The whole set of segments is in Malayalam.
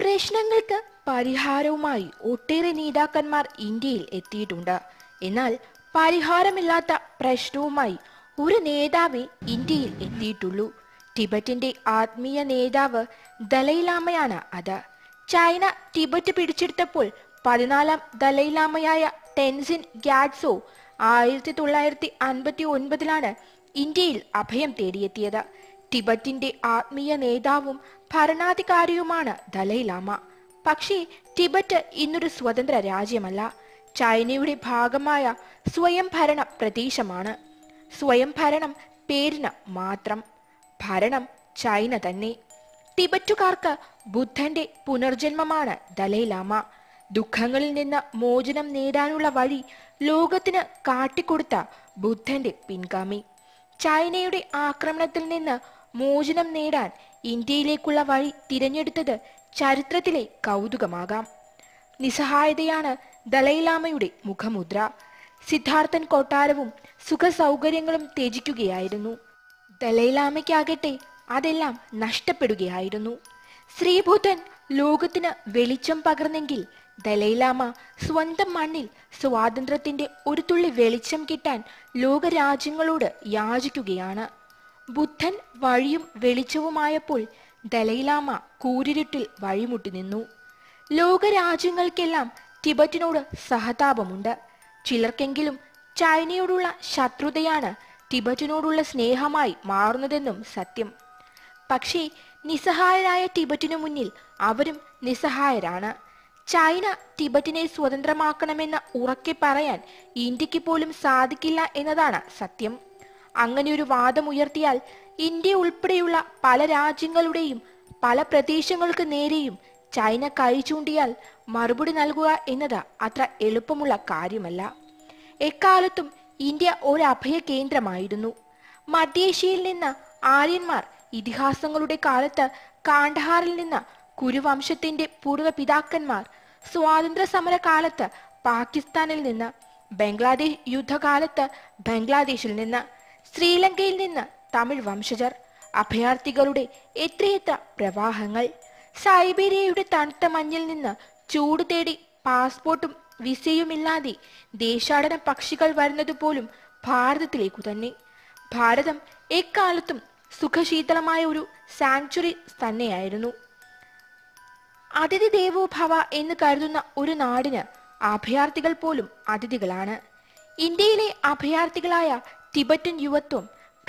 പ്രശ്നങ്ങൾക്ക് പരിഹാരവുമായി ഒട്ടേറെ നേതാക്കന്മാർ ഇന്ത്യയിൽ എത്തിയിട്ടുണ്ട് എന്നാൽ പരിഹാരമില്ലാത്ത പ്രശ്നവുമായി ഒരു നേതാവേ ഇന്ത്യയിൽ എത്തിയിട്ടുള്ളൂ ടിബറ്റിന്റെ ആത്മീയ നേതാവ് ദലൈലാമയാണ് അത് ചൈന ടിബറ്റ് പിടിച്ചെടുത്തപ്പോൾ പതിനാലാം ദലൈലാമയായ ടെൻസിൻ ഗ്യാഡ്സോ ആയിരത്തി തൊള്ളായിരത്തി അൻപത്തി ഒൻപതിലാണ് ഇന്ത്യയിൽ അഭയം തേടിയെത്തിയത് ടിബറ്റിന്റെ ആത്മീയ നേതാവും ഭരണാധികാരിയുമാണ് ദലൈലാമ പക്ഷേ ടിബറ്റ് ഇന്നൊരു സ്വതന്ത്ര രാജ്യമല്ല ചൈനയുടെ ഭാഗമായ സ്വയംഭരണ പ്രദേശമാണ് സ്വയംഭരണം പേരിന് മാത്രം ഭരണം ചൈന തന്നെ ടിബറ്റുകാർക്ക് ബുദ്ധന്റെ പുനർജന്മമാണ് ദലൈലാമ ദുഃഖങ്ങളിൽ നിന്ന് മോചനം നേടാനുള്ള വഴി ലോകത്തിന് കാട്ടിക്കൊടുത്ത ബുദ്ധന്റെ പിൻഗാമി ചൈനയുടെ ആക്രമണത്തിൽ നിന്ന് മോചനം നേടാൻ ഇന്ത്യയിലേക്കുള്ള വഴി തിരഞ്ഞെടുത്തത് ചരിത്രത്തിലെ കൗതുകമാകാം നിസ്സഹായതയാണ് ദലൈലാമയുടെ മുഖമുദ്ര സിദ്ധാർത്ഥൻ കൊട്ടാരവും സുഖ സൗകര്യങ്ങളും ത്യജിക്കുകയായിരുന്നു ദലൈലാമയ്ക്കാകട്ടെ അതെല്ലാം നഷ്ടപ്പെടുകയായിരുന്നു ശ്രീബുദ്ധൻ ലോകത്തിന് വെളിച്ചം പകർന്നെങ്കിൽ ദലൈലാമ സ്വന്തം മണ്ണിൽ സ്വാതന്ത്ര്യത്തിന്റെ ഒരു തുള്ളി വെളിച്ചം കിട്ടാൻ ലോകരാജ്യങ്ങളോട് യാചിക്കുകയാണ് ബുദ്ധൻ വഴിയും വെളിച്ചവുമായപ്പോൾ ദലൈലാമ കൂരിരുട്ടിൽ വഴിമുട്ടി നിന്നു ലോകരാജ്യങ്ങൾക്കെല്ലാം ടിബറ്റിനോട് സഹതാപമുണ്ട് ചിലർക്കെങ്കിലും ചൈനയോടുള്ള ശത്രുതയാണ് ടിബറ്റിനോടുള്ള സ്നേഹമായി മാറുന്നതെന്നും സത്യം പക്ഷേ നിസ്സഹായരായ ടിബറ്റിനു മുന്നിൽ അവരും നിസ്സഹായരാണ് ചൈന ടിബറ്റിനെ സ്വതന്ത്രമാക്കണമെന്ന് ഉറക്കെ പറയാൻ ഇന്ത്യക്ക് പോലും സാധിക്കില്ല എന്നതാണ് സത്യം അങ്ങനെയൊരു വാദം ഉയർത്തിയാൽ ഇന്ത്യ ഉൾപ്പെടെയുള്ള പല രാജ്യങ്ങളുടെയും പല പ്രദേശങ്ങൾക്ക് നേരെയും ചൈന കൈ ചൂണ്ടിയാൽ മറുപടി നൽകുക എന്നത് അത്ര എളുപ്പമുള്ള കാര്യമല്ല എക്കാലത്തും ഇന്ത്യ ഒരു അഭയ കേന്ദ്രമായിരുന്നു മധ്യേഷ്യയിൽ നിന്ന് ആര്യന്മാർ ഇതിഹാസങ്ങളുടെ കാലത്ത് കാണ്ഡഹാറിൽ നിന്ന് കുരുവംശത്തിന്റെ പൂർവ്വ പിതാക്കന്മാർ സ്വാതന്ത്ര്യ സമര കാലത്ത് പാകിസ്ഥാനിൽ നിന്ന് ബംഗ്ലാദേശ് യുദ്ധകാലത്ത് ബംഗ്ലാദേശിൽ നിന്ന് ശ്രീലങ്കയിൽ നിന്ന് തമിഴ് വംശജർ അഭയാർത്ഥികളുടെ എത്രയെത്ര പ്രവാഹങ്ങൾ സൈബീരിയയുടെ തണുത്ത മഞ്ഞിൽ നിന്ന് ചൂട് തേടി പാസ്പോർട്ടും വിസയുമില്ലാതെ ദേശാടന പക്ഷികൾ വരുന്നത് പോലും ഭാരതത്തിലേക്കു തന്നെ ഭാരതം എക്കാലത്തും സുഖശീതളമായ ഒരു സാങ്ച്വറി തന്നെയായിരുന്നു അതിഥി ദേവോ ഭവ എന്ന് കരുതുന്ന ഒരു നാടിന് അഭയാർത്ഥികൾ പോലും അതിഥികളാണ് ഇന്ത്യയിലെ അഭയാർത്ഥികളായ ടിബറ്റൻ യുവത്വം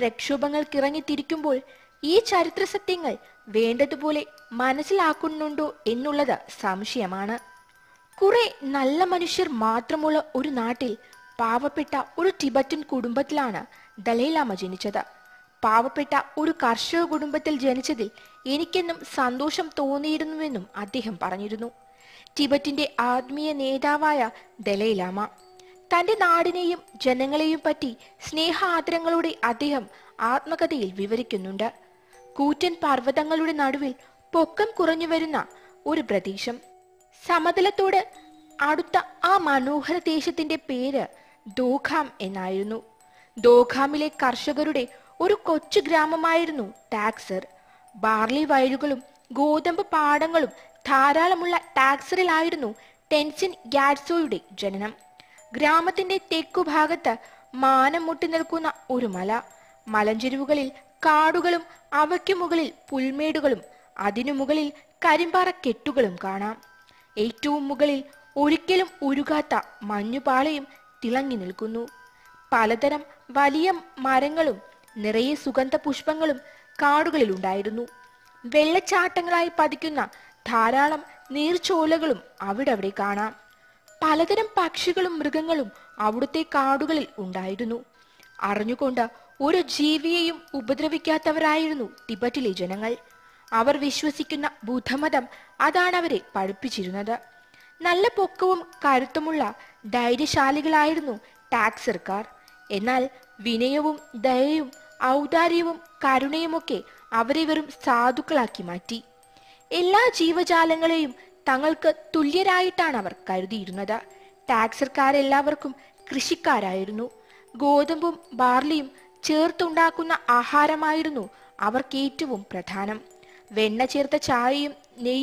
പ്രക്ഷോഭങ്ങൾക്കിറങ്ങിത്തിരിക്കുമ്പോൾ ഈ ചരിത്ര സത്യങ്ങൾ വേണ്ടതുപോലെ മനസ്സിലാക്കുന്നുണ്ടോ എന്നുള്ളത് സംശയമാണ് കുറെ നല്ല മനുഷ്യർ മാത്രമുള്ള ഒരു നാട്ടിൽ പാവപ്പെട്ട ഒരു ടിബറ്റൻ കുടുംബത്തിലാണ് ദലൈലാമ ജനിച്ചത് പാവപ്പെട്ട ഒരു കർഷക കുടുംബത്തിൽ ജനിച്ചതിൽ എനിക്കെന്നും സന്തോഷം തോന്നിയിരുന്നുവെന്നും അദ്ദേഹം പറഞ്ഞിരുന്നു ടിബറ്റിന്റെ ആത്മീയ നേതാവായ ദലൈലാമ തന്റെ നാടിനെയും ജനങ്ങളെയും പറ്റി സ്നേഹാദരങ്ങളോടെ അദ്ദേഹം ആത്മകഥയിൽ വിവരിക്കുന്നുണ്ട് കൂറ്റൻ പർവ്വതങ്ങളുടെ നടുവിൽ പൊക്കം കുറഞ്ഞു വരുന്ന ഒരു പ്രദേശം സമതലത്തോട് അടുത്ത ആ മനോഹര ദേശത്തിന്റെ പേര് ദോഖാം എന്നായിരുന്നു ദോഖാമിലെ കർഷകരുടെ ഒരു കൊച്ചു ഗ്രാമമായിരുന്നു ടാക്സർ ബാർലി വയലുകളും ഗോതമ്പ് പാടങ്ങളും ധാരാളമുള്ള ടാക്സറിലായിരുന്നു ടെൻസിൻ ഗാഡ്സോയുടെ ജനനം ഗ്രാമത്തിന്റെ തെക്കുഭാഗത്ത് മാനം മുട്ടി നിൽക്കുന്ന ഒരു മല മലഞ്ചെരുവുകളിൽ കാടുകളും അവയ്ക്കു മുകളിൽ പുൽമേടുകളും അതിനു മുകളിൽ കരിമ്പാറ കെട്ടുകളും കാണാം ഏറ്റവും മുകളിൽ ഒരിക്കലും ഉരുകാത്ത മഞ്ഞുപാളയും തിളങ്ങി നിൽക്കുന്നു പലതരം വലിയ മരങ്ങളും നിറയെ സുഗന്ധ പുഷ്പങ്ങളും കാടുകളിലുണ്ടായിരുന്നു വെള്ളച്ചാട്ടങ്ങളായി പതിക്കുന്ന ധാരാളം നീർച്ചോലകളും അവിടെ കാണാം പലതരം പക്ഷികളും മൃഗങ്ങളും അവിടുത്തെ കാടുകളിൽ ഉണ്ടായിരുന്നു അറിഞ്ഞുകൊണ്ട് ഒരു ജീവിയെയും ഉപദ്രവിക്കാത്തവരായിരുന്നു ടിബറ്റിലെ ജനങ്ങൾ അവർ വിശ്വസിക്കുന്ന ബുദ്ധമതം അതാണ് അവരെ പഠിപ്പിച്ചിരുന്നത് നല്ല പൊക്കവും കരുത്തുമുള്ള ധൈര്യശാലികളായിരുന്നു ടാക്സർക്കാർ എന്നാൽ വിനയവും ദയയും ഔദാര്യവും കരുണയുമൊക്കെ അവരെ വെറും സാധുക്കളാക്കി മാറ്റി എല്ലാ ജീവജാലങ്ങളെയും തങ്ങൾക്ക് തുല്യരായിട്ടാണ് അവർ കരുതിയിരുന്നത് ടാക്സർക്കാരെല്ലാവർക്കും കൃഷിക്കാരായിരുന്നു ഗോതമ്പും ബാർലിയും ചേർത്തുണ്ടാക്കുന്ന ആഹാരമായിരുന്നു അവർക്ക് ഏറ്റവും പ്രധാനം വെണ്ണ ചേർത്ത ചായയും നെയ്യും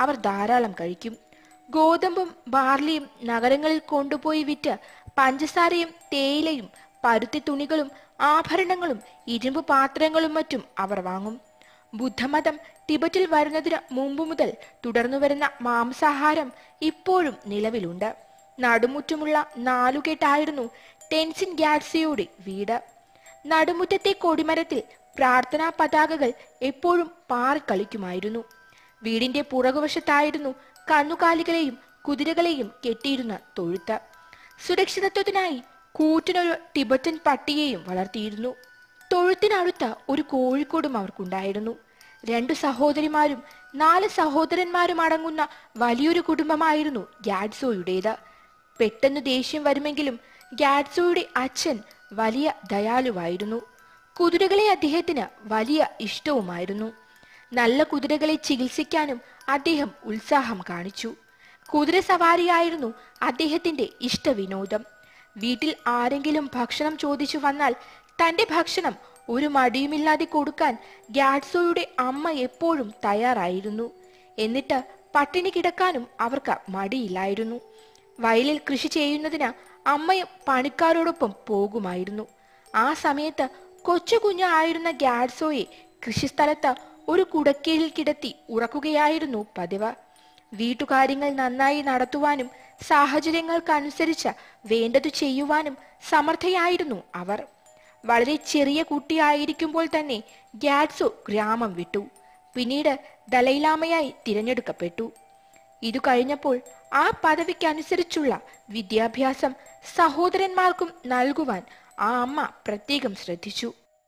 അവർ ധാരാളം കഴിക്കും ഗോതമ്പും ബാർലിയും നഗരങ്ങളിൽ കൊണ്ടുപോയി വിറ്റ് പഞ്ചസാരയും തേയിലയും പരുത്തി തുണികളും ആഭരണങ്ങളും ഇരുമ്പ് പാത്രങ്ങളും മറ്റും അവർ വാങ്ങും ബുദ്ധമതം ടിബറ്റിൽ വരുന്നതിന് മുമ്പ് മുതൽ തുടർന്നു വരുന്ന മാംസാഹാരം ഇപ്പോഴും നിലവിലുണ്ട് നടുമുറ്റമുള്ള നാലുകെട്ടായിരുന്നു ടെൻസിൻ ഗാഡ്സിയുടെ വീട് നടുമുറ്റത്തെ കൊടിമരത്തിൽ പ്രാർത്ഥനാ പതാകകൾ എപ്പോഴും പാറിക്കളിക്കുമായിരുന്നു വീടിന്റെ പുറകുവശത്തായിരുന്നു കന്നുകാലികളെയും കുതിരകളെയും കെട്ടിയിരുന്ന തൊഴുത്ത് സുരക്ഷിതത്വത്തിനായി കൂറ്റിനൊരു ടിബറ്റൻ പട്ടിയെയും വളർത്തിയിരുന്നു തൊഴുത്തിനടുത്ത ഒരു കോഴിക്കോടും അവർക്കുണ്ടായിരുന്നു രണ്ടു സഹോദരിമാരും നാല് സഹോദരന്മാരും അടങ്ങുന്ന വലിയൊരു കുടുംബമായിരുന്നു ഗാഡ്സോയുടേത് പെട്ടെന്ന് ദേഷ്യം വരുമെങ്കിലും ഗാഡ്സോയുടെ അച്ഛൻ വലിയ ദയാലുവായിരുന്നു കുതിരകളെ അദ്ദേഹത്തിന് വലിയ ഇഷ്ടവുമായിരുന്നു നല്ല കുതിരകളെ ചികിത്സിക്കാനും അദ്ദേഹം ഉത്സാഹം കാണിച്ചു കുതിര സവാരിയായിരുന്നു അദ്ദേഹത്തിന്റെ ഇഷ്ടവിനോദം വീട്ടിൽ ആരെങ്കിലും ഭക്ഷണം ചോദിച്ചു വന്നാൽ തന്റെ ഭക്ഷണം ഒരു മടിയുമില്ലാതെ കൊടുക്കാൻ ഗാഡ്സോയുടെ അമ്മ എപ്പോഴും തയ്യാറായിരുന്നു എന്നിട്ട് പട്ടിണി കിടക്കാനും അവർക്ക് മടിയില്ലായിരുന്നു വയലിൽ കൃഷി ചെയ്യുന്നതിന് അമ്മയും പണിക്കാരോടൊപ്പം പോകുമായിരുന്നു ആ സമയത്ത് കൊച്ചു കുഞ്ഞായിരുന്ന ഗാഡ്സോയെ കൃഷിസ്ഥലത്ത് ഒരു കുടക്കീഴിൽ കിടത്തി ഉറക്കുകയായിരുന്നു പതിവ് വീട്ടുകാര്യങ്ങൾ നന്നായി നടത്തുവാനും സാഹചര്യങ്ങൾക്കനുസരിച്ച് വേണ്ടതു ചെയ്യുവാനും സമർത്ഥയായിരുന്നു അവർ വളരെ ചെറിയ കുട്ടിയായിരിക്കുമ്പോൾ തന്നെ ഗാഡ്സോ ഗ്രാമം വിട്ടു പിന്നീട് ദലൈലാമയായി തിരഞ്ഞെടുക്കപ്പെട്ടു ഇതു കഴിഞ്ഞപ്പോൾ ആ പദവിക്കനുസരിച്ചുള്ള വിദ്യാഭ്യാസം സഹോദരന്മാർക്കും നൽകുവാൻ ആ അമ്മ പ്രത്യേകം ശ്രദ്ധിച്ചു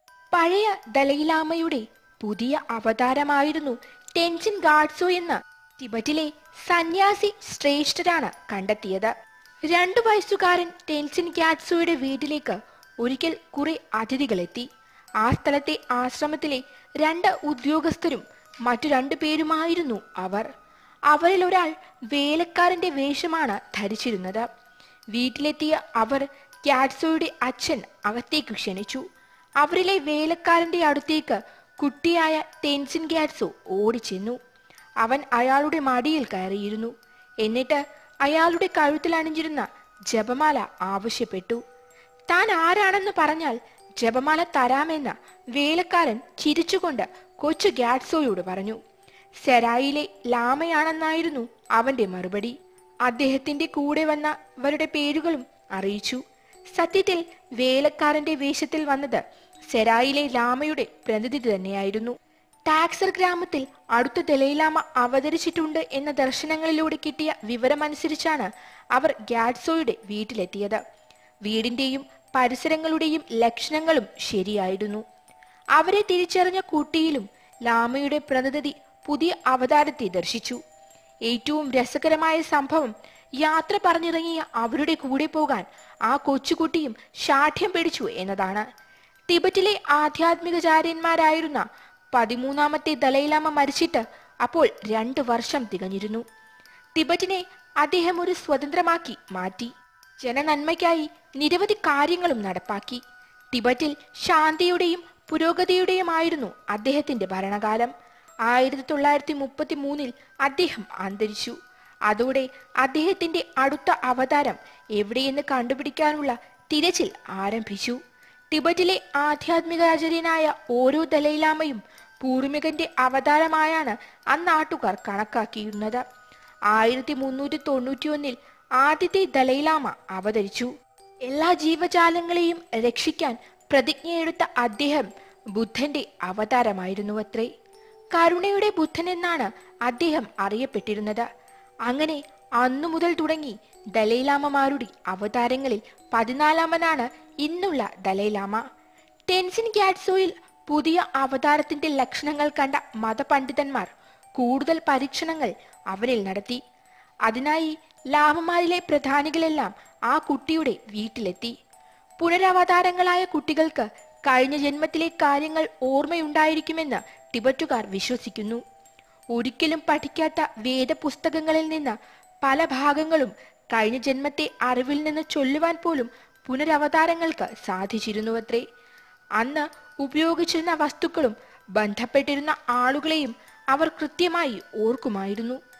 പഴയ ദലൈലാമയുടെ പുതിയ അവതാരമായിരുന്നു ടെൻസിൻ ഗാഡ്സോ എന്ന ടിബറ്റിലെ സന്യാസി ശ്രേഷ്ഠരാണ് കണ്ടെത്തിയത് രണ്ടു വയസ്സുകാരൻ ടെൻസിൻ ഗാഡ്സോയുടെ വീട്ടിലേക്ക് ഒരിക്കൽ കുറെ അതിഥികളെത്തി ആ സ്ഥലത്തെ ആശ്രമത്തിലെ രണ്ട് ഉദ്യോഗസ്ഥരും മറ്റു രണ്ടു പേരുമായിരുന്നു അവർ അവരിൽ ഒരാൾ വേലക്കാരന്റെ വേഷമാണ് ധരിച്ചിരുന്നത് വീട്ടിലെത്തിയ അവർ ക്യാറ്റ്സോയുടെ അച്ഛൻ അകത്തേക്ക് ക്ഷണിച്ചു അവരിലെ വേലക്കാരന്റെ അടുത്തേക്ക് കുട്ടിയായ ടെൻസിൻ ഗ്യാറ്റ്സോ ഓടിച്ചെന്നു അവൻ അയാളുടെ മടിയിൽ കയറിയിരുന്നു എന്നിട്ട് അയാളുടെ കഴുത്തിൽ അണിഞ്ഞിരുന്ന ജപമാല ആവശ്യപ്പെട്ടു താൻ ആരാണെന്ന് പറഞ്ഞാൽ ജപമാല തരാമെന്ന് വേലക്കാരൻ ചിരിച്ചുകൊണ്ട് കൊച്ചു ഗാഡ്സോയോട് പറഞ്ഞു സെറായിലെ ലാമയാണെന്നായിരുന്നു അവന്റെ മറുപടി അദ്ദേഹത്തിന്റെ കൂടെ വന്നവരുടെ പേരുകളും അറിയിച്ചു സത്യത്തിൽ വേലക്കാരന്റെ വേഷത്തിൽ വന്നത് സെറായിലെ ലാമയുടെ പ്രതിനിധി തന്നെയായിരുന്നു ടാക്സർ ഗ്രാമത്തിൽ അടുത്ത ദലൈലാമ അവതരിച്ചിട്ടുണ്ട് എന്ന ദർശനങ്ങളിലൂടെ കിട്ടിയ വിവരമനുസരിച്ചാണ് അവർ ഗാഡ്സോയുടെ വീട്ടിലെത്തിയത് വീടിന്റെയും പരിസരങ്ങളുടെയും ലക്ഷണങ്ങളും ശരിയായിരുന്നു അവരെ തിരിച്ചറിഞ്ഞ കുട്ടിയിലും ലാമയുടെ പ്രതിനിധി പുതിയ അവതാരത്തെ ദർശിച്ചു ഏറ്റവും രസകരമായ സംഭവം യാത്ര പറഞ്ഞിറങ്ങിയ അവരുടെ കൂടെ പോകാൻ ആ കൊച്ചുകുട്ടിയും ശാഠ്യം പിടിച്ചു എന്നതാണ് ടിബറ്റിലെ ആധ്യാത്മികചാര്യന്മാരായിരുന്ന പതിമൂന്നാമത്തെ ദലൈലാമ മരിച്ചിട്ട് അപ്പോൾ രണ്ട് വർഷം തികഞ്ഞിരുന്നു ടിബറ്റിനെ അദ്ദേഹം ഒരു സ്വതന്ത്രമാക്കി മാറ്റി ജനനന്മയ്ക്കായി നിരവധി കാര്യങ്ങളും നടപ്പാക്കി ടിബറ്റിൽ ശാന്തിയുടെയും പുരോഗതിയുടെയുമായിരുന്നു അദ്ദേഹത്തിന്റെ ഭരണകാലം ആയിരത്തി തൊള്ളായിരത്തി മുപ്പത്തി മൂന്നിൽ അദ്ദേഹം അന്തരിച്ചു അതോടെ അദ്ദേഹത്തിന്റെ അടുത്ത അവതാരം എവിടെയെന്ന് കണ്ടുപിടിക്കാനുള്ള തിരച്ചിൽ ആരംഭിച്ചു ടിബറ്റിലെ ആധ്യാത്മികാചാര്യനായ ഓരോ ദലൈലാമയും പൂർവികന്റെ അവതാരമായാണ് അന്നാട്ടുകാർ കണക്കാക്കിയിരുന്നത് ആയിരത്തി മുന്നൂറ്റി തൊണ്ണൂറ്റിയൊന്നിൽ ആദ്യത്തെ ദലൈലാമ അവതരിച്ചു എല്ലാ ജീവജാലങ്ങളെയും രക്ഷിക്കാൻ പ്രതിജ്ഞയെടുത്ത അദ്ദേഹം ബുദ്ധന്റെ അവതാരമായിരുന്നു അത്രേ കരുണയുടെ ബുദ്ധൻ എന്നാണ് അദ്ദേഹം അറിയപ്പെട്ടിരുന്നത് അങ്ങനെ അന്നു മുതൽ തുടങ്ങി ദലൈലാമമാരുടെ അവതാരങ്ങളിൽ പതിനാലാമനാണ് ഇന്നുള്ള ദലൈലാമ ടെൻസിൻ ഗ്യാറ്റ്സോയിൽ പുതിയ അവതാരത്തിന്റെ ലക്ഷണങ്ങൾ കണ്ട മതപണ്ഡിതന്മാർ കൂടുതൽ പരീക്ഷണങ്ങൾ അവനിൽ നടത്തി അതിനായി ലാമമാരിലെ പ്രധാനികളെല്ലാം ആ കുട്ടിയുടെ വീട്ടിലെത്തി പുനരവതാരങ്ങളായ കുട്ടികൾക്ക് കഴിഞ്ഞ ജന്മത്തിലെ കാര്യങ്ങൾ ഓർമ്മയുണ്ടായിരിക്കുമെന്ന് ടിബറ്റുകാർ വിശ്വസിക്കുന്നു ഒരിക്കലും പഠിക്കാത്ത വേദപുസ്തകങ്ങളിൽ നിന്ന് പല ഭാഗങ്ങളും കഴിഞ്ഞ ജന്മത്തെ അറിവിൽ നിന്ന് ചൊല്ലുവാൻ പോലും പുനരവതാരങ്ങൾക്ക് സാധിച്ചിരുന്നുവത്രേ അന്ന് ഉപയോഗിച്ചിരുന്ന വസ്തുക്കളും ബന്ധപ്പെട്ടിരുന്ന ആളുകളെയും അവർ കൃത്യമായി ഓർക്കുമായിരുന്നു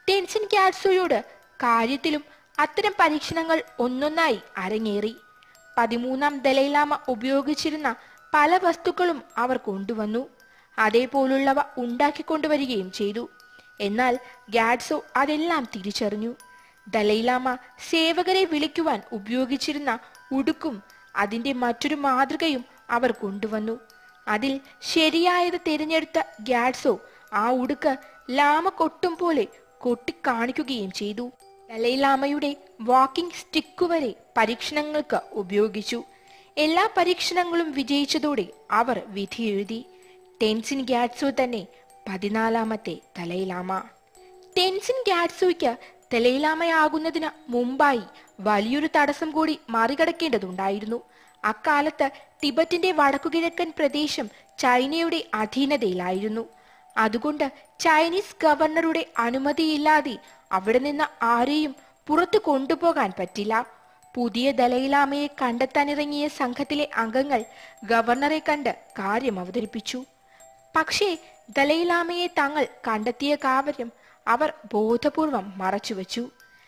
ടെൻസിൻ ഗ്യാറ്റ്സോയോട് കാര്യത്തിലും അത്തരം പരീക്ഷണങ്ങൾ ഒന്നൊന്നായി അരങ്ങേറി പതിമൂന്നാം ദലൈലാമ ഉപയോഗിച്ചിരുന്ന പല വസ്തുക്കളും അവർ കൊണ്ടുവന്നു അതേപോലുള്ളവ ഉണ്ടാക്കിക്കൊണ്ടുവരികയും ചെയ്തു എന്നാൽ ഗാഡ്സോ അതെല്ലാം തിരിച്ചറിഞ്ഞു ദലൈലാമ സേവകരെ വിളിക്കുവാൻ ഉപയോഗിച്ചിരുന്ന ഉടുക്കും അതിന്റെ മറ്റൊരു മാതൃകയും അവർ കൊണ്ടുവന്നു അതിൽ ശരിയായത് തിരഞ്ഞെടുത്ത ഗാഡ്സോ ആ ഉടുക്ക് ലാമ കൊട്ടും പോലെ കൊട്ടിക്കാണിക്കുകയും ചെയ്തു ദലൈലാമയുടെ വാക്കിംഗ് സ്റ്റിക്ക് വരെ പരീക്ഷണങ്ങൾക്ക് ഉപയോഗിച്ചു എല്ലാ പരീക്ഷണങ്ങളും വിജയിച്ചതോടെ അവർ വിധിയെഴുതി ടെൻസിൻ ഗ്യാറ്റ്സോ തന്നെ പതിനാലാമത്തെ ദലൈലാമ ടെൻസിൻ ഗ്യാറ്റ്സോയ്ക്ക് ദലൈലാമയാകുന്നതിന് മുമ്പായി വലിയൊരു തടസ്സം കൂടി മറികടക്കേണ്ടതുണ്ടായിരുന്നു അക്കാലത്ത് ടിബറ്റിന്റെ വടക്കുകിഴക്കൻ പ്രദേശം ചൈനയുടെ അധീനതയിലായിരുന്നു അതുകൊണ്ട് ചൈനീസ് ഗവർണറുടെ അനുമതിയില്ലാതെ അവിടെ നിന്ന് ആരെയും പുറത്തു കൊണ്ടുപോകാൻ പറ്റില്ല പുതിയ ദലൈലാമയെ കണ്ടെത്താനിറങ്ങിയ സംഘത്തിലെ അംഗങ്ങൾ ഗവർണറെ കണ്ട് കാര്യം അവതരിപ്പിച്ചു പക്ഷേ ദലൈലാമയെ തങ്ങൾ കണ്ടെത്തിയ കാര്യം അവർ ബോധപൂർവം മറച്ചുവെച്ചു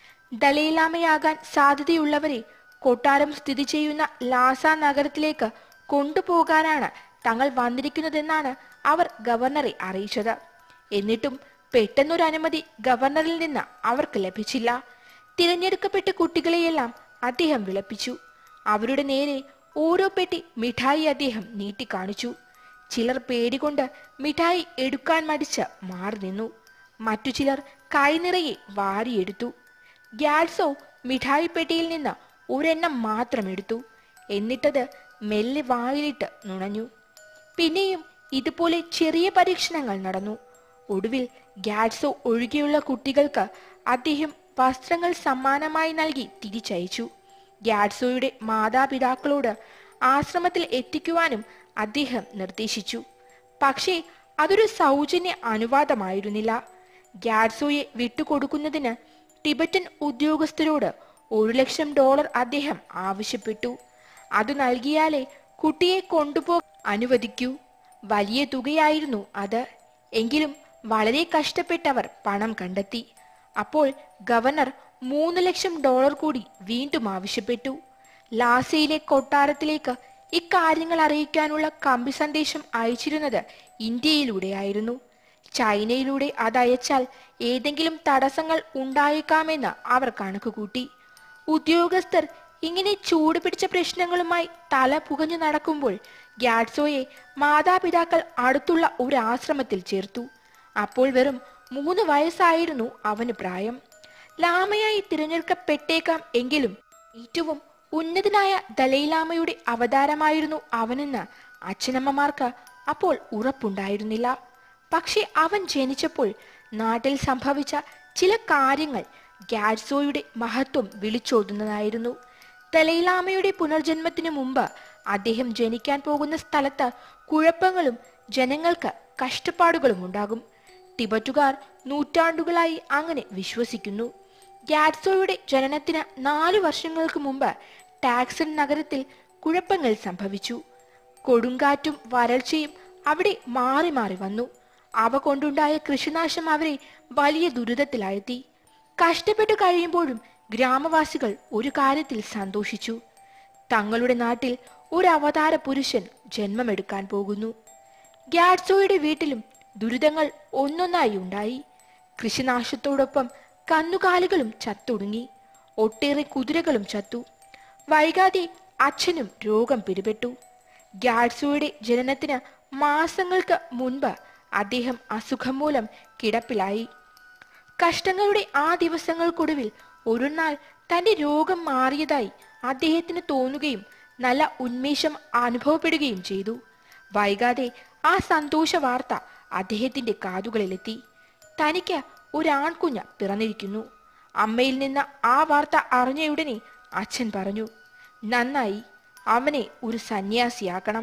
ദലൈലാമയാകാൻ സാധ്യതയുള്ളവരെ കൊട്ടാരം സ്ഥിതി ചെയ്യുന്ന ലാസ നഗരത്തിലേക്ക് കൊണ്ടുപോകാനാണ് തങ്ങൾ വന്നിരിക്കുന്നതെന്നാണ് അവർ ഗവർണറെ അറിയിച്ചത് എന്നിട്ടും പെട്ടെന്നൊരു അനുമതി ഗവർണറിൽ നിന്ന് അവർക്ക് ലഭിച്ചില്ല തിരഞ്ഞെടുക്കപ്പെട്ട കുട്ടികളെയെല്ലാം അദ്ദേഹം വിളപ്പിച്ചു അവരുടെ നേരെ ഓരോ പെട്ടി മിഠായി അദ്ദേഹം നീട്ടിക്കാണിച്ചു ചിലർ പേടികൊണ്ട് മിഠായി എടുക്കാൻ മടിച്ച് മാറി നിന്നു മറ്റു ചിലർ കൈനിറയെ വാരിയെടുത്തു ഗ്യാഡ്സോ മിഠായി പെട്ടിയിൽ നിന്ന് ഒരെണ്ണം മാത്രം എടുത്തു എന്നിട്ടത് മെല്ലെ വായിലിട്ട് നുണഞ്ഞു പിന്നെയും ഇതുപോലെ ചെറിയ പരീക്ഷണങ്ങൾ നടന്നു ഒടുവിൽ ഗാഡ്സോ ഒഴികെയുള്ള കുട്ടികൾക്ക് അദ്ദേഹം വസ്ത്രങ്ങൾ സമ്മാനമായി നൽകി തിരിച്ചയച്ചു ഗാഡ്സോയുടെ മാതാപിതാക്കളോട് ആശ്രമത്തിൽ എത്തിക്കുവാനും അദ്ദേഹം നിർദ്ദേശിച്ചു പക്ഷേ അതൊരു സൗജന്യ അനുവാദമായിരുന്നില്ല ഗാഡ്സോയെ വിട്ടുകൊടുക്കുന്നതിന് ടിബറ്റൻ ഉദ്യോഗസ്ഥരോട് ഒരു ലക്ഷം ഡോളർ അദ്ദേഹം ആവശ്യപ്പെട്ടു അത് നൽകിയാലേ കുട്ടിയെ കൊണ്ടുപോ അനുവദിക്കൂ വലിയ തുകയായിരുന്നു അത് എങ്കിലും വളരെ കഷ്ടപ്പെട്ടവർ പണം കണ്ടെത്തി അപ്പോൾ ഗവർണർ മൂന്ന് ലക്ഷം ഡോളർ കൂടി വീണ്ടും ആവശ്യപ്പെട്ടു ലാസയിലെ കൊട്ടാരത്തിലേക്ക് ഇക്കാര്യങ്ങൾ അറിയിക്കാനുള്ള കമ്പി സന്ദേശം അയച്ചിരുന്നത് ഇന്ത്യയിലൂടെയായിരുന്നു ചൈനയിലൂടെ അതയച്ചാൽ ഏതെങ്കിലും തടസ്സങ്ങൾ ഉണ്ടായേക്കാമെന്ന് അവർ കണക്കുകൂട്ടി ഉദ്യോഗസ്ഥർ ഇങ്ങനെ ചൂട് പിടിച്ച പ്രശ്നങ്ങളുമായി തല പുകഞ്ഞു നടക്കുമ്പോൾ ഗ്യാഡ്സോയെ മാതാപിതാക്കൾ അടുത്തുള്ള ഒരു ആശ്രമത്തിൽ ചേർത്തു അപ്പോൾ വെറും മൂന്ന് വയസ്സായിരുന്നു അവന് പ്രായം ലാമയായി തിരഞ്ഞെടുക്കപ്പെട്ടേക്കാം എങ്കിലും ഏറ്റവും ഉന്നതനായ ദലൈലാമയുടെ അവതാരമായിരുന്നു അവനെന്ന് അച്ഛനമ്മമാർക്ക് അപ്പോൾ ഉറപ്പുണ്ടായിരുന്നില്ല പക്ഷെ അവൻ ജനിച്ചപ്പോൾ നാട്ടിൽ സംഭവിച്ച ചില കാര്യങ്ങൾ ഗാഡ്സോയുടെ മഹത്വം വിളിച്ചോതുന്നതായിരുന്നു ദലൈലാമയുടെ പുനർജന്മത്തിനു മുമ്പ് അദ്ദേഹം ജനിക്കാൻ പോകുന്ന സ്ഥലത്ത് കുഴപ്പങ്ങളും ജനങ്ങൾക്ക് കഷ്ടപ്പാടുകളും ഉണ്ടാകും ടിബറ്റുകാർ നൂറ്റാണ്ടുകളായി അങ്ങനെ വിശ്വസിക്കുന്നു ഗ്യാഡ്സോയുടെ ജനനത്തിന് നാലു വർഷങ്ങൾക്ക് മുമ്പ് ടാക്സൺ നഗരത്തിൽ കുഴപ്പങ്ങൾ സംഭവിച്ചു കൊടുങ്കാറ്റും വരൾച്ചയും അവിടെ മാറി മാറി വന്നു അവ കൊണ്ടുണ്ടായ കൃഷിനാശം അവരെ വലിയ ദുരിതത്തിലാഴ്ത്തി കഷ്ടപ്പെട്ടു കഴിയുമ്പോഴും ഗ്രാമവാസികൾ ഒരു കാര്യത്തിൽ സന്തോഷിച്ചു തങ്ങളുടെ നാട്ടിൽ ഒരു അവതാര പുരുഷൻ ജന്മമെടുക്കാൻ പോകുന്നു ഗ്യാഡ്സോയുടെ വീട്ടിലും ദുരിതങ്ങൾ ഒന്നൊന്നായി ഉണ്ടായി കൃഷിനാശത്തോടൊപ്പം കന്നുകാലികളും ചത്തൊടുങ്ങി ഒട്ടേറെ കുതിരകളും ചത്തു വൈകാതെ അച്ഛനും രോഗം പിടിപെട്ടു ഗ്യാഡ്സോയുടെ ജനനത്തിന് മാസങ്ങൾക്ക് മുൻപ് അദ്ദേഹം അസുഖം മൂലം കിടപ്പിലായി കഷ്ടങ്ങളുടെ ആ ദിവസങ്ങൾക്കൊടുവിൽ ഒരു നാൾ തന്റെ രോഗം മാറിയതായി അദ്ദേഹത്തിന് തോന്നുകയും നല്ല ഉന്മേഷം അനുഭവപ്പെടുകയും ചെയ്തു വൈകാതെ ആ സന്തോഷ വാർത്ത അദ്ദേഹത്തിന്റെ കാതുകളിലെത്തി തനിക്ക് ഒരു ആൺകുഞ്ഞ് പിറന്നിരിക്കുന്നു അമ്മയിൽ നിന്ന് ആ വാർത്ത അറിഞ്ഞയുടനെ അച്ഛൻ പറഞ്ഞു നന്നായി അവനെ ഒരു സന്യാസിയാക്കണം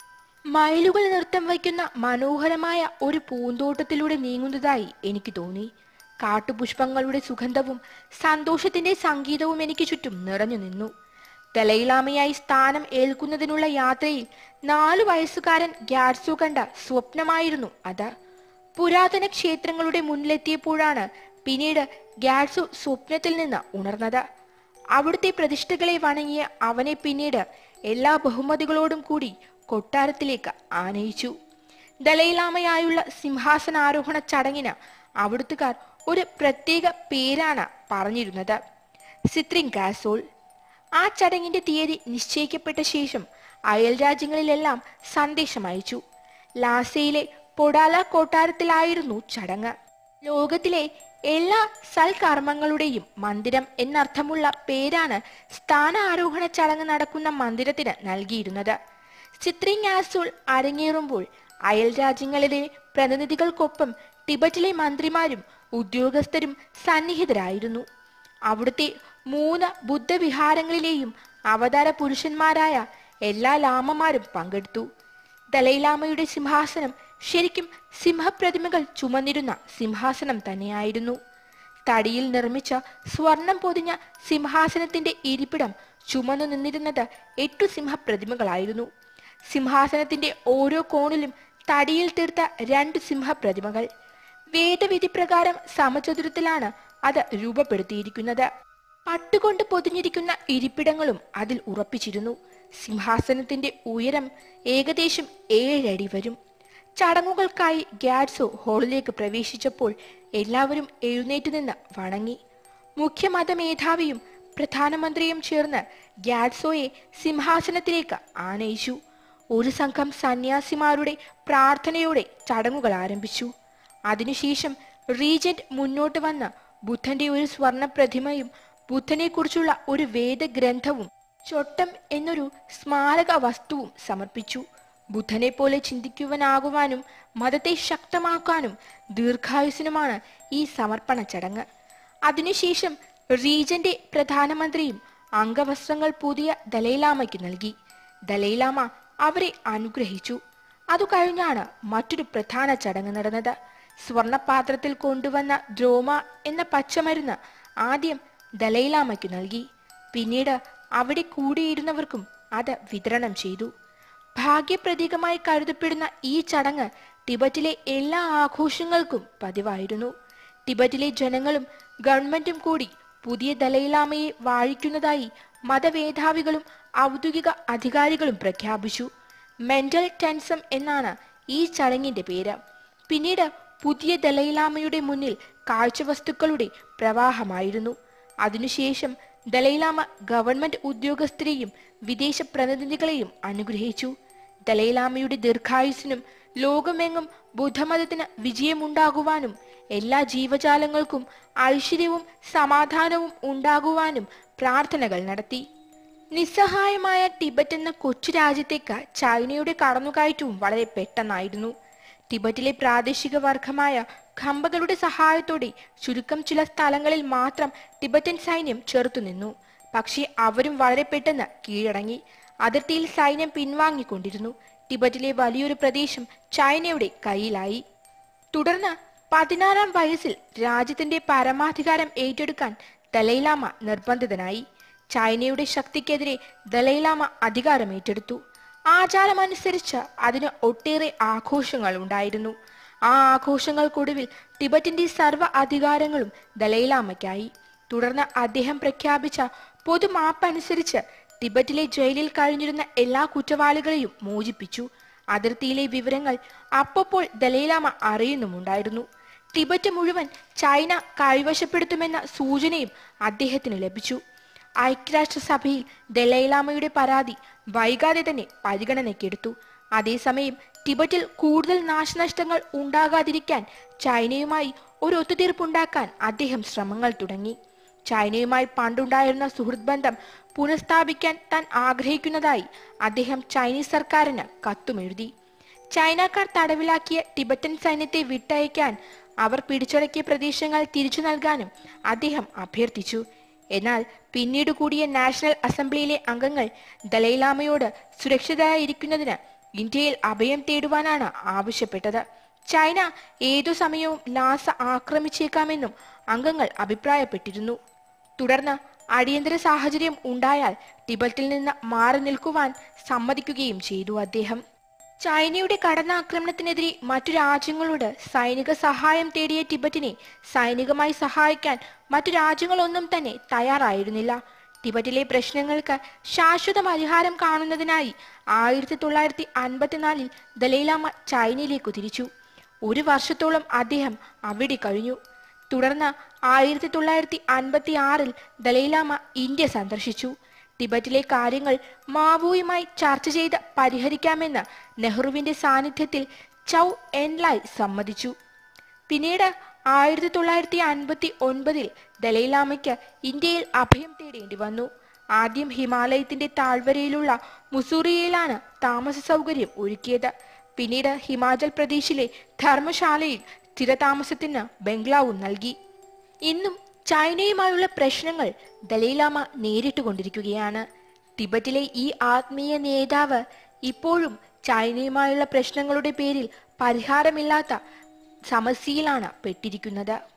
മയിലുകൾ നൃത്തം വയ്ക്കുന്ന മനോഹരമായ ഒരു പൂന്തോട്ടത്തിലൂടെ നീങ്ങുന്നതായി എനിക്ക് തോന്നി കാട്ടുപുഷ്പങ്ങളുടെ സുഗന്ധവും സന്തോഷത്തിന്റെ സംഗീതവും എനിക്ക് ചുറ്റും നിറഞ്ഞു നിന്നു ദലൈലാമയായി സ്ഥാനം ഏൽക്കുന്നതിനുള്ള യാത്രയിൽ നാലു വയസ്സുകാരൻ ഗ്യാഡ്സോ കണ്ട സ്വപ്നമായിരുന്നു അത് പുരാതന ക്ഷേത്രങ്ങളുടെ മുന്നിലെത്തിയപ്പോഴാണ് പിന്നീട് ഗ്യാഡ്സോ സ്വപ്നത്തിൽ നിന്ന് ഉണർന്നത് അവിടുത്തെ പ്രതിഷ്ഠകളെ വണങ്ങിയ അവനെ പിന്നീട് എല്ലാ ബഹുമതികളോടും കൂടി കൊട്ടാരത്തിലേക്ക് ആനയിച്ചു ദലൈലാമയായുള്ള സിംഹാസനാരോഹണ ചടങ്ങിന് അവിടുത്തുകാർ ഒരു പ്രത്യേക പേരാണ് പറഞ്ഞിരുന്നത് സിത്രിങ് കാസോൾ ആ ചടങ്ങിന്റെ തീയതി നിശ്ചയിക്കപ്പെട്ട ശേഷം അയൽ രാജ്യങ്ങളിലെല്ലാം സന്ദേശം അയച്ചു ലാസയിലെ പൊഡാല കൊട്ടാരത്തിലായിരുന്നു ചടങ്ങ് ലോകത്തിലെ എല്ലാ സൽകർമ്മങ്ങളുടെയും മന്ദിരം എന്നർത്ഥമുള്ള പേരാണ് സ്ഥാനാരോഹണ ചടങ്ങ് നടക്കുന്ന മന്ദിരത്തിന് നൽകിയിരുന്നത് ചിത്രിങ് ആസോൾ അരങ്ങേറുമ്പോൾ അയൽ രാജ്യങ്ങളിലെ പ്രതിനിധികൾക്കൊപ്പം ടിബറ്റിലെ മന്ത്രിമാരും ഉദ്യോഗസ്ഥരും സന്നിഹിതരായിരുന്നു അവിടുത്തെ മൂന്ന് ബുദ്ധവിഹാരങ്ങളിലെയും അവതാര പുരുഷന്മാരായ എല്ലാ ലാമമാരും പങ്കെടുത്തു ദലൈലാമയുടെ സിംഹാസനം ശരിക്കും സിംഹപ്രതിമകൾ ചുമന്നിരുന്ന സിംഹാസനം തന്നെയായിരുന്നു തടിയിൽ നിർമ്മിച്ച സ്വർണം പൊതിഞ്ഞ സിംഹാസനത്തിന്റെ ഇരിപ്പിടം ചുമന്നു നിന്നിരുന്നത് എട്ടു സിംഹപ്രതിമകളായിരുന്നു സിംഹാസനത്തിന്റെ ഓരോ കോണിലും തടിയിൽ തീർത്ത രണ്ട് സിംഹപ്രതിമകൾ വേദവിധി പ്രകാരം സമചതുരത്തിലാണ് അത് രൂപപ്പെടുത്തിയിരിക്കുന്നത് പട്ടുകൊണ്ട് പൊതിഞ്ഞിരിക്കുന്ന ഇരിപ്പിടങ്ങളും അതിൽ ഉറപ്പിച്ചിരുന്നു സിംഹാസനത്തിന്റെ ഉയരം ഏകദേശം ഏഴടി വരും ചടങ്ങുകൾക്കായി ഗ്യാഡ്സോ ഹാളിലേക്ക് പ്രവേശിച്ചപ്പോൾ എല്ലാവരും എഴുന്നേറ്റ് നിന്ന് വണങ്ങി മുഖ്യമത മേധാവിയും പ്രധാനമന്ത്രിയും ചേർന്ന് ഗ്യാഡ്സോയെ സിംഹാസനത്തിലേക്ക് ആനയിച്ചു ഒരു സംഘം സന്യാസിമാരുടെ പ്രാർത്ഥനയോടെ ചടങ്ങുകൾ ആരംഭിച്ചു അതിനുശേഷം റീജന്റ് മുന്നോട്ട് വന്ന് ബുദ്ധന്റെ ഒരു സ്വർണ്ണ പ്രതിമയും ബുദ്ധനെക്കുറിച്ചുള്ള ഒരു വേദഗ്രന്ഥവും ചൊട്ടം എന്നൊരു സ്മാരക വസ്തുവും സമർപ്പിച്ചു ബുദ്ധനെ പോലെ ചിന്തിക്കുവാനാകുവാനും മതത്തെ ശക്തമാക്കാനും ദീർഘായുസിനുമാണ് ഈ സമർപ്പണ ചടങ്ങ് അതിനുശേഷം റീജന്റെ പ്രധാനമന്ത്രിയും അംഗവസ്ത്രങ്ങൾ പുതിയ ദലൈലാമയ്ക്ക് നൽകി ദലൈലാമ അവരെ അനുഗ്രഹിച്ചു അതു കഴിഞ്ഞാണ് മറ്റൊരു പ്രധാന ചടങ്ങ് നടന്നത് സ്വർണപാത്രത്തിൽ കൊണ്ടുവന്ന ദ്രോമ എന്ന പച്ചമരുന്ന് ആദ്യം ദലൈലാമയ്ക്ക് നൽകി പിന്നീട് അവിടെ കൂടിയിരുന്നവർക്കും അത് വിതരണം ചെയ്തു ഭാഗ്യപ്രതീകമായി കരുതപ്പെടുന്ന ഈ ചടങ്ങ് ടിബറ്റിലെ എല്ലാ ആഘോഷങ്ങൾക്കും പതിവായിരുന്നു ടിബറ്റിലെ ജനങ്ങളും ഗവൺമെന്റും കൂടി പുതിയ ദലൈലാമയെ വാഴിക്കുന്നതായി മതവേധാവികളും ഔദ്യോഗിക അധികാരികളും പ്രഖ്യാപിച്ചു മെന്റൽ ടെൻസം എന്നാണ് ഈ ചടങ്ങിന്റെ പേര് പിന്നീട് പുതിയ ദലൈലാമയുടെ മുന്നിൽ കാഴ്ചവസ്തുക്കളുടെ പ്രവാഹമായിരുന്നു അതിനുശേഷം ദലൈലാമ ഗവൺമെന്റ് ഉദ്യോഗസ്ഥരെയും വിദേശ പ്രതിനിധികളെയും അനുഗ്രഹിച്ചു ദലൈലാമയുടെ ദീർഘായുസിനും ലോകമെങ്ങും ബുദ്ധമതത്തിന് വിജയമുണ്ടാകുവാനും എല്ലാ ജീവജാലങ്ങൾക്കും ഐശ്വര്യവും സമാധാനവും ഉണ്ടാകുവാനും പ്രാർത്ഥനകൾ നടത്തി നിസ്സഹായമായ ടിബറ്റ് എന്ന കൊച്ചു രാജ്യത്തേക്ക് ചൈനയുടെ കടന്നുകയറ്റവും വളരെ പെട്ടെന്നായിരുന്നു ടിബറ്റിലെ പ്രാദേശിക വർഗമായ ഖമ്പകളുടെ സഹായത്തോടെ ചുരുക്കം ചില സ്ഥലങ്ങളിൽ മാത്രം ടിബറ്റൻ സൈന്യം ചെറുത്തുനിന്നു പക്ഷേ അവരും വളരെ പെട്ടെന്ന് കീഴടങ്ങി അതിർത്തിയിൽ സൈന്യം പിൻവാങ്ങിക്കൊണ്ടിരുന്നു ടിബറ്റിലെ വലിയൊരു പ്രദേശം ചൈനയുടെ കയ്യിലായി തുടർന്ന് പതിനാറാം വയസ്സിൽ രാജ്യത്തിന്റെ പരമാധികാരം ഏറ്റെടുക്കാൻ ദലൈലാമ നിർബന്ധിതനായി ചൈനയുടെ ശക്തിക്കെതിരെ ദലൈലാമ അധികാരം ഏറ്റെടുത്തു ആചാരമനുസരിച്ച് അതിന് ഒട്ടേറെ ആഘോഷങ്ങൾ ഉണ്ടായിരുന്നു ആ ആഘോഷങ്ങൾക്കൊടുവിൽ ടിബറ്റിന്റെ സർവ്വ അധികാരങ്ങളും ദലൈലാമയ്ക്കായി തുടർന്ന് അദ്ദേഹം പ്രഖ്യാപിച്ച പൊതുമാപ്പനുസരിച്ച് ടിബറ്റിലെ ജയിലിൽ കഴിഞ്ഞിരുന്ന എല്ലാ കുറ്റവാളികളെയും മോചിപ്പിച്ചു അതിർത്തിയിലെ വിവരങ്ങൾ അപ്പപ്പോൾ ദലൈലാമ അറിയുന്നുമുണ്ടായിരുന്നു ടിബറ്റ് മുഴുവൻ ചൈന കൈവശപ്പെടുത്തുമെന്ന സൂചനയും അദ്ദേഹത്തിന് ലഭിച്ചു ഐക്യരാഷ്ട്രസഭയിൽ ദലൈലാമയുടെ പരാതി വൈകാതെ തന്നെ പരിഗണനയ്ക്കെടുത്തു അതേസമയം ടിബറ്റിൽ കൂടുതൽ നാശനഷ്ടങ്ങൾ ഉണ്ടാകാതിരിക്കാൻ ചൈനയുമായി ഒരു ഒത്തുതീർപ്പുണ്ടാക്കാൻ അദ്ദേഹം ശ്രമങ്ങൾ തുടങ്ങി ചൈനയുമായി പണ്ടുണ്ടായിരുന്ന സുഹൃത്ത് ബന്ധം പുനഃസ്ഥാപിക്കാൻ താൻ ആഗ്രഹിക്കുന്നതായി അദ്ദേഹം ചൈനീസ് സർക്കാരിന് കത്തുമെഴുതി ചൈനക്കാർ തടവിലാക്കിയ ടിബറ്റൻ സൈന്യത്തെ വിട്ടയക്കാൻ അവർ പിടിച്ചടക്കിയ പ്രദേശങ്ങൾ തിരിച്ചു നൽകാനും അദ്ദേഹം അഭ്യർത്ഥിച്ചു എന്നാൽ പിന്നീട് കൂടിയ നാഷണൽ അസംബ്ലിയിലെ അംഗങ്ങൾ ദലൈലാമയോട് സുരക്ഷിതരായിരിക്കുന്നതിന് ഇന്ത്യയിൽ അഭയം തേടുവാനാണ് ആവശ്യപ്പെട്ടത് ചൈന ഏതു സമയവും ലാസ ആക്രമിച്ചേക്കാമെന്നും അംഗങ്ങൾ അഭിപ്രായപ്പെട്ടിരുന്നു തുടർന്ന് അടിയന്തര സാഹചര്യം ഉണ്ടായാൽ ടിബറ്റിൽ നിന്ന് മാറി നിൽക്കുവാൻ സമ്മതിക്കുകയും ചെയ്തു അദ്ദേഹം ചൈനയുടെ കടന്നാക്രമണത്തിനെതിരെ മറ്റു രാജ്യങ്ങളോട് സൈനിക സഹായം തേടിയ ടിബറ്റിനെ സൈനികമായി സഹായിക്കാൻ മറ്റു രാജ്യങ്ങളൊന്നും തന്നെ തയ്യാറായിരുന്നില്ല ടിബറ്റിലെ പ്രശ്നങ്ങൾക്ക് ശാശ്വത പരിഹാരം കാണുന്നതിനായി ആയിരത്തി തൊള്ളായിരത്തി അൻപത്തിനാലിൽ ദലൈലാമ ചൈനയിലേക്ക് തിരിച്ചു ഒരു വർഷത്തോളം അദ്ദേഹം അവിടെ കഴിഞ്ഞു തുടർന്ന് ആയിരത്തി തൊള്ളായിരത്തി അൻപത്തി ആറിൽ ദലൈലാമ ഇന്ത്യ സന്ദർശിച്ചു ടിബറ്റിലെ കാര്യങ്ങൾ മാവോയുമായി ചർച്ച ചെയ്ത് പരിഹരിക്കാമെന്ന് നെഹ്റുവിന്റെ സാന്നിധ്യത്തിൽ ചൗ എൻലായ് സമ്മതിച്ചു പിന്നീട് ആയിരത്തി തൊള്ളായിരത്തി അൻപത്തി ഒൻപതിൽ ദലൈലാമയ്ക്ക് ഇന്ത്യയിൽ അഭയം തേടേണ്ടി വന്നു ആദ്യം ഹിമാലയത്തിന്റെ താഴ്വരയിലുള്ള മുസൂറിയയിലാണ് താമസ സൗകര്യം ഒരുക്കിയത് പിന്നീട് ഹിമാചൽ പ്രദേശിലെ ധർമ്മശാലയിൽ സ്ഥിരതാമസത്തിന് ബംഗ്ലാവും നൽകി ഇന്നും ചൈനയുമായുള്ള പ്രശ്നങ്ങൾ ദലൈലാമ നേരിട്ടുകൊണ്ടിരിക്കുകയാണ് ടിബറ്റിലെ ഈ ആത്മീയ നേതാവ് ഇപ്പോഴും ചൈനയുമായുള്ള പ്രശ്നങ്ങളുടെ പേരിൽ പരിഹാരമില്ലാത്ത സമസ്യയിലാണ് പെട്ടിരിക്കുന്നത്